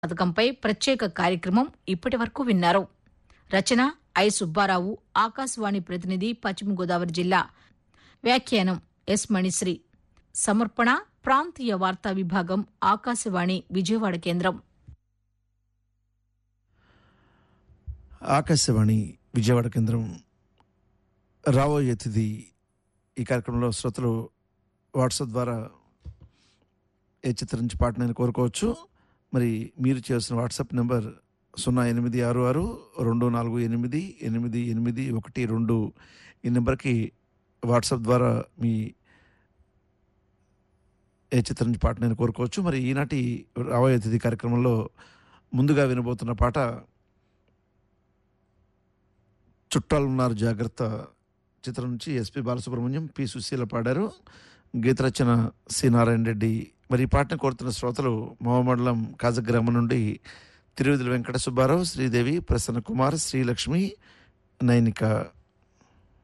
పథకంపై ప్రత్యేక కార్యక్రమం ఇప్పటి వరకు విన్నారు రచన ఐ సుబ్బారావు ఆకాశవాణి ప్రతినిధి పశ్చిమ గోదావరి జిల్లా వ్యాఖ్యానం ఎస్ మణిశ్రీ సమర్పణ ప్రాంతీయ వార్తా విభాగం ఆకాశవాణి విజయవాడ కేంద్రం ఆకాశవాణి విజయవాడ కేంద్రం రాబోయే తిథి ఈ కార్యక్రమంలో శ్రోతలు వాట్సాప్ ద్వారా ఏ చిత్రం నుంచి పాటనైనా కోరుకోవచ్చు మరి మీరు చేయాల్సిన వాట్సాప్ నెంబర్ సున్నా ఎనిమిది ఆరు ఆరు రెండు నాలుగు ఎనిమిది ఎనిమిది ఎనిమిది ఒకటి రెండు ఈ నెంబర్కి వాట్సాప్ ద్వారా మీ ఏ చిత్రం నుంచి పాటనైనా కోరుకోవచ్చు మరి ఈనాటి రాబోయే తిథి కార్యక్రమంలో ముందుగా వినబోతున్న పాట చుట్టాలున్నారు జాగ్రత్త చిత్రం నుంచి ఎస్పి బాలసుబ్రహ్మణ్యం పి సుశీల పాడారు గీత రచన సి నారాయణ రెడ్డి మరి ఈ పాటను కోరుతున్న శ్రోతలు మహమండలం కాజగ్రామం నుండి తిరువిధుల వెంకట సుబ్బారావు శ్రీదేవి ప్రసన్న కుమార్ శ్రీలక్ష్మి నైనిక